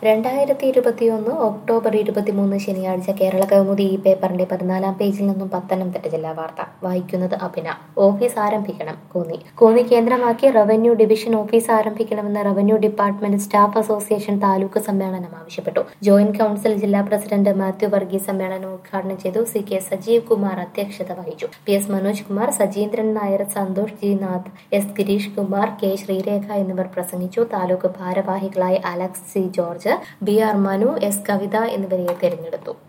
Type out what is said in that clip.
രണ്ടായിരത്തി ഇരുപത്തിയൊന്ന് ഒക്ടോബർ ഇരുപത്തിമൂന്ന് ശനിയാഴ്ച കേരള കൗമുദി ഈ പേപ്പറിന്റെ പതിനാലാം പേജിൽ നിന്നും പത്തനംതിട്ട ജില്ലാ വാർത്ത വായിക്കുന്നത് അഭിന ഓഫീസ് ആരംഭിക്കണം കോന്നി കോന്നി കേന്ദ്രമാക്കി റവന്യൂ ഡിവിഷൻ ഓഫീസ് ആരംഭിക്കണമെന്ന് revenue department staff association taluk സമ്മേളനം ആവശ്യപ്പെട്ടു ജോയിന്റ് കൌൺസിൽ ജില്ലാ പ്രസിഡന്റ് മാത്യു വർഗീസ് സമ്മേളനം ഉദ്ഘാടനം ചെയ്തു സി കെ സജീവ് കുമാർ അധ്യക്ഷത വഹിച്ചു P S Manoj Kumar Sajeendran Nair Santhosh G Nath S Gireesh Kumar K Sreerekha എന്നിവർ പ്രസംഗിച്ചു താലൂക്ക് ഭാരവാഹികളായ Alex C George B R Manu S Kavitha എന്നിവരെ തെരഞ്ഞെടുത്തു